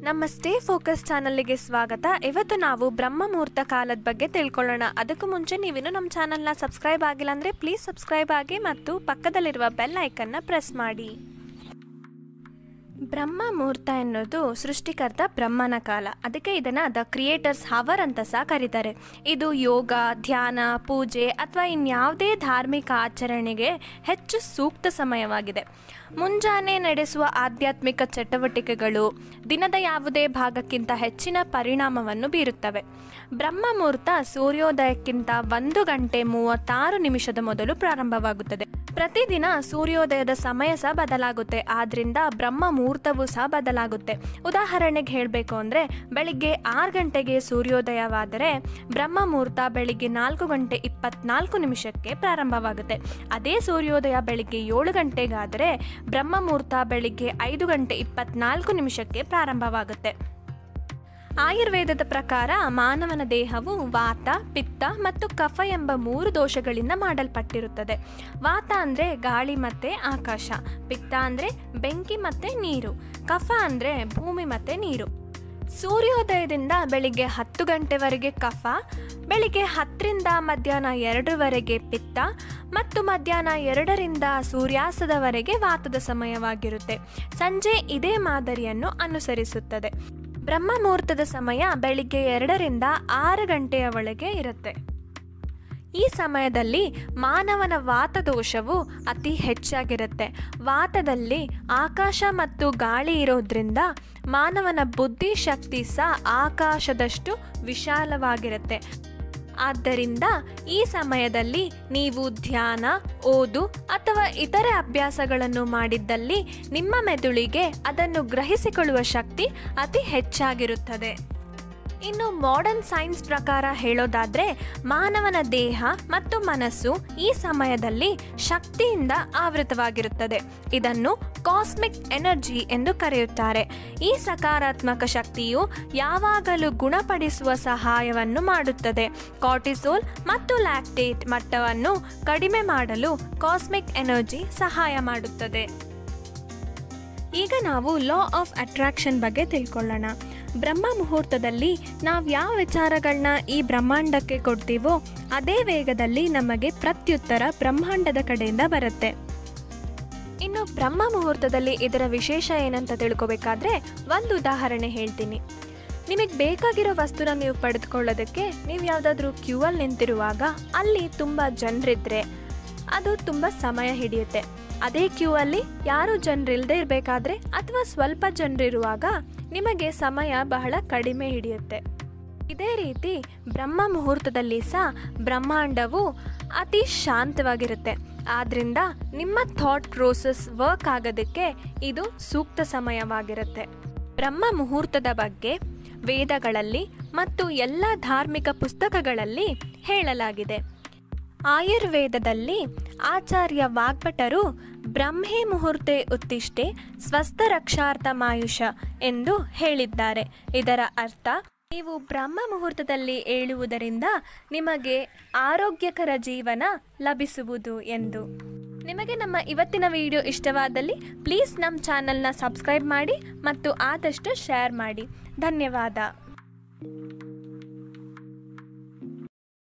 ನಮ್ಮ stay focus ಚಾನಲ್ಗೆ ಸ್ವಾಗತ ಇವತ್ತು ನಾವು ಬ್ರಹ್ಮ ಮುಹೂರ್ತ ಕಾಲದ ಬಗ್ಗೆ ತಿಳ್ಕೊಳ್ಳೋಣ ಅದಕ್ಕೂ ಮುಂಚೆ ನೀವಿನ್ನು ನಮ್ಮ ಚಾನಲ್ನ ಸಬ್ಸ್ಕ್ರೈಬ್ ಆಗಿಲ್ಲ ಅಂದರೆ ಪ್ಲೀಸ್ ಸಬ್ಸ್ಕ್ರೈಬ್ ಆಗಿ ಮತ್ತು ಪಕ್ಕದಲ್ಲಿರುವ ಬೆಲ್ ಐಕನ್ನ ಪ್ರೆಸ್ ಮಾಡಿ ಬ್ರಹ್ಮ ಮುಹೂರ್ತ ಎನ್ನುವುದು ಸೃಷ್ಟಿಕರ್ತ ಬ್ರಹ್ಮನ ಕಾಲ ಅದಕ್ಕೆ ಇದನ್ನು ದ ಕ್ರಿಯೇಟರ್ಸ್ ಹವರ್ ಅಂತ ಸಹ ಕರೀತಾರೆ ಇದು ಯೋಗ ಧ್ಯಾನ ಪೂಜೆ ಅಥವಾ ಇನ್ಯಾವುದೇ ಧಾರ್ಮಿಕ ಆಚರಣೆಗೆ ಹೆಚ್ಚು ಸೂಕ್ತ ಸಮಯವಾಗಿದೆ ಮುಂಜಾನೆ ನಡೆಸುವ ಆಧ್ಯಾತ್ಮಿಕ ಚಟುವಟಿಕೆಗಳು ದಿನದ ಯಾವುದೇ ಭಾಗಕ್ಕಿಂತ ಹೆಚ್ಚಿನ ಪರಿಣಾಮವನ್ನು ಬೀರುತ್ತವೆ ಬ್ರಹ್ಮ ಮುಹೂರ್ತ ಸೂರ್ಯೋದಯಕ್ಕಿಂತ ಒಂದು ಗಂಟೆ ಮೂವತ್ತಾರು ನಿಮಿಷದ ಮೊದಲು ಪ್ರಾರಂಭವಾಗುತ್ತದೆ ಪ್ರತಿದಿನ ಸೂರ್ಯೋದಯದ ಸಮಯ ಸಹ ಬದಲಾಗುತ್ತೆ ಆದ್ರಿಂದ ಬ್ರಹ್ಮ ಮುಹೂರ್ತವೂ ಸಹ ಬದಲಾಗುತ್ತೆ ಉದಾಹರಣೆಗೆ ಹೇಳಬೇಕು ಅಂದರೆ ಬೆಳಿಗ್ಗೆ ಆರು ಗಂಟೆಗೆ ಸೂರ್ಯೋದಯವಾದರೆ ಬ್ರಹ್ಮ ಮುಹೂರ್ತ ಬೆಳಿಗ್ಗೆ ನಾಲ್ಕು ಗಂಟೆ ಇಪ್ಪತ್ನಾಲ್ಕು ನಿಮಿಷಕ್ಕೆ ಪ್ರಾರಂಭವಾಗುತ್ತೆ ಅದೇ ಸೂರ್ಯೋದಯ ಬೆಳಿಗ್ಗೆ ಏಳು ಗಂಟೆಗಾದರೆ ಬ್ರಹ್ಮ ಮುಹೂರ್ತ ಬೆಳಿಗ್ಗೆ ಐದು ಗಂಟೆ ಇಪ್ಪತ್ನಾಲ್ಕು ನಿಮಿಷಕ್ಕೆ ಪ್ರಾರಂಭವಾಗುತ್ತೆ ಆಯುರ್ವೇದದ ಪ್ರಕಾರ ಮಾನವನ ದೇಹವು ವಾತ ಪಿತ್ತ ಮತ್ತು ಕಫ ಎಂಬ ಮೂರು ದೋಷಗಳಿಂದ ಮಾಡಲ್ಪಟ್ಟಿರುತ್ತದೆ ವಾತ ಅಂದರೆ ಗಾಳಿ ಮತ್ತು ಆಕಾಶ ಪಿತ್ತ ಅಂದರೆ ಬೆಂಕಿ ಮತ್ತು ನೀರು ಕಫ ಅಂದರೆ ಭೂಮಿ ಮತ್ತು ನೀರು ಸೂರ್ಯೋದಯದಿಂದ ಬೆಳಿಗ್ಗೆ ಹತ್ತು ಗಂಟೆವರೆಗೆ ಕಫ ಬೆಳಿಗ್ಗೆ ಹತ್ತರಿಂದ ಮಧ್ಯಾಹ್ನ ಎರಡರವರೆಗೆ ಪಿತ್ತ ಮತ್ತು ಮಧ್ಯಾಹ್ನ ಎರಡರಿಂದ ಸೂರ್ಯಾಸ್ತದವರೆಗೆ ವಾತದ ಸಮಯವಾಗಿರುತ್ತೆ ಸಂಜೆ ಇದೇ ಮಾದರಿಯನ್ನು ಅನುಸರಿಸುತ್ತದೆ ಬ್ರಹ್ಮ ಮುಹೂರ್ತದ ಸಮಯ ಬೆಳಿಗ್ಗೆ ಎರಡರಿಂದ ಆರು ಗಂಟೆಯ ಒಳಗೆ ಇರುತ್ತೆ ಈ ಸಮಯದಲ್ಲಿ ಮಾನವನ ವಾತದೋಷವು ಅತಿ ಹೆಚ್ಚಾಗಿರುತ್ತೆ ವಾತದಲ್ಲಿ ಆಕಾಶ ಮತ್ತು ಗಾಳಿ ಇರೋದ್ರಿಂದ ಮಾನವನ ಬುದ್ಧಿಶಕ್ತಿ ಸಹ ಆಕಾಶದಷ್ಟು ವಿಶಾಲವಾಗಿರುತ್ತೆ ಆದ್ದರಿಂದ ಈ ಸಮಯದಲ್ಲಿ ನೀವು ಧ್ಯಾನ ಓದು ಅಥವಾ ಇತರೆ ಅಭ್ಯಾಸಗಳನ್ನು ಮಾಡಿದ್ದಲ್ಲಿ ನಿಮ್ಮ ಮೆದುಳಿಗೆ ಅದನ್ನು ಗ್ರಹಿಸಿಕೊಳ್ಳುವ ಶಕ್ತಿ ಅತಿ ಹೆಚ್ಚಾಗಿರುತ್ತದೆ ಇನ್ನು ಮಾಡರ್ನ್ ಸೈನ್ಸ್ ಪ್ರಕಾರ ಹೇಳೋದಾದ್ರೆ ಮಾನವನ ದೇಹ ಮತ್ತು ಮನಸ್ಸು ಈ ಸಮಯದಲ್ಲಿ ಶಕ್ತಿಯಿಂದ ಆವೃತವಾಗಿರುತ್ತದೆ ಇದನ್ನು ಕಾಸ್ಮಿಕ್ ಎನರ್ಜಿ ಎಂದು ಕರೆಯುತ್ತಾರೆ ಈ ಸಕಾರಾತ್ಮಕ ಶಕ್ತಿಯು ಯಾವಾಗಲೂ ಗುಣಪಡಿಸುವ ಸಹಾಯವನ್ನು ಮಾಡುತ್ತದೆ ಕಾರ್ಟಿಸೋಲ್ ಮತ್ತು ಲ್ಯಾಕ್ಟೇಟ್ ಮಟ್ಟವನ್ನು ಕಡಿಮೆ ಮಾಡಲು ಕಾಸ್ಮಿಕ್ ಎನರ್ಜಿ ಸಹಾಯ ಮಾಡುತ್ತದೆ ಈಗ ನಾವು ಲಾ ಆಫ್ ಅಟ್ರಾಕ್ಷನ್ ಬಗ್ಗೆ ತಿಳ್ಕೊಳ್ಳೋಣ ಬ್ರಹ್ಮ ಮುಹೂರ್ತದಲ್ಲಿ ನಾವು ಯಾವ ವಿಚಾರಗಳನ್ನ ಈ ಬ್ರಹ್ಮಾಂಡಕ್ಕೆ ಕೊಡ್ತೀವೋ ಅದೇ ವೇಗದಲ್ಲಿ ನಮಗೆ ಪ್ರತ್ಯುತ್ತರ ಬ್ರಹ್ಮಾಂಡದ ಕಡೆಯಿಂದ ಬರುತ್ತೆ ಇನ್ನು ಬ್ರಹ್ಮ ಮುಹೂರ್ತದಲ್ಲಿ ಇದರ ವಿಶೇಷ ಏನಂತ ತಿಳ್ಕೊಬೇಕಾದ್ರೆ ಒಂದು ಉದಾಹರಣೆ ಹೇಳ್ತೀನಿ ನಿಮಗೆ ಬೇಕಾಗಿರೋ ವಸ್ತುನ ನೀವು ಪಡೆದುಕೊಳ್ಳೋದಕ್ಕೆ ನೀವು ಯಾವುದಾದ್ರೂ ಕ್ಯೂ ಅಲ್ಲಿ ನಿಂತಿರುವಾಗ ಅಲ್ಲಿ ತುಂಬ ಜನರಿದ್ರೆ ಅದು ತುಂಬ ಸಮಯ ಹಿಡಿಯುತ್ತೆ ಅದೇ ಕ್ಯೂ ಅಲ್ಲಿ ಯಾರು ಜನರಿಲ್ಲದೆ ಇರಬೇಕಾದ್ರೆ ಅಥವಾ ಸ್ವಲ್ಪ ಜನರಿರುವಾಗ ನಿಮಗೆ ಸಮಯ ಬಹಳ ಕಡಿಮೆ ಹಿಡಿಯುತ್ತೆ ಇದೇ ರೀತಿ ಬ್ರಹ್ಮ ಮುಹೂರ್ತದಲ್ಲಿ ಸಹ ಬ್ರಹ್ಮಾಂಡವು ಅತಿ ಶಾಂತವಾಗಿರುತ್ತೆ ಆದ್ರಿಂದ ನಿಮ್ಮ ಥಾಟ್ ಪ್ರೋಸೆಸ್ ವರ್ಕ್ ಆಗೋದಕ್ಕೆ ಇದು ಸೂಕ್ತ ಸಮಯವಾಗಿರುತ್ತೆ ಬ್ರಹ್ಮ ಮುಹೂರ್ತದ ಬಗ್ಗೆ ವೇದಗಳಲ್ಲಿ ಮತ್ತು ಎಲ್ಲ ಧಾರ್ಮಿಕ ಪುಸ್ತಕಗಳಲ್ಲಿ ಹೇಳಲಾಗಿದೆ ಆಯುರ್ವೇದದಲ್ಲಿ ಆಚಾರ್ಯ ವಾಗ್ಭಟರು ಬ್ರಹ್ಮೇ ಮುಹೂರ್ತೆ ಉತ್ತಿಷ್ಟೆ ಸ್ವಸ್ಥ ರಕ್ಷಾರ್ಥಮಾಯುಷ ಎಂದು ಹೇಳಿದ್ದಾರೆ ಇದರ ಅರ್ಥ ನೀವು ಬ್ರಹ್ಮ ಮುಹೂರ್ತದಲ್ಲಿ ಏಳುವುದರಿಂದ ನಿಮಗೆ ಆರೋಗ್ಯಕರ ಜೀವನ ಲಭಿಸುವುದು ಎಂದು ನಿಮಗೆ ನಮ್ಮ ಇವತ್ತಿನ ವಿಡಿಯೋ ಇಷ್ಟವಾದಲ್ಲಿ ಪ್ಲೀಸ್ ನಮ್ಮ ಚಾನಲ್ನ ಸಬ್ಸ್ಕ್ರೈಬ್ ಮಾಡಿ ಮತ್ತು ಆದಷ್ಟು ಶೇರ್ ಮಾಡಿ ಧನ್ಯವಾದ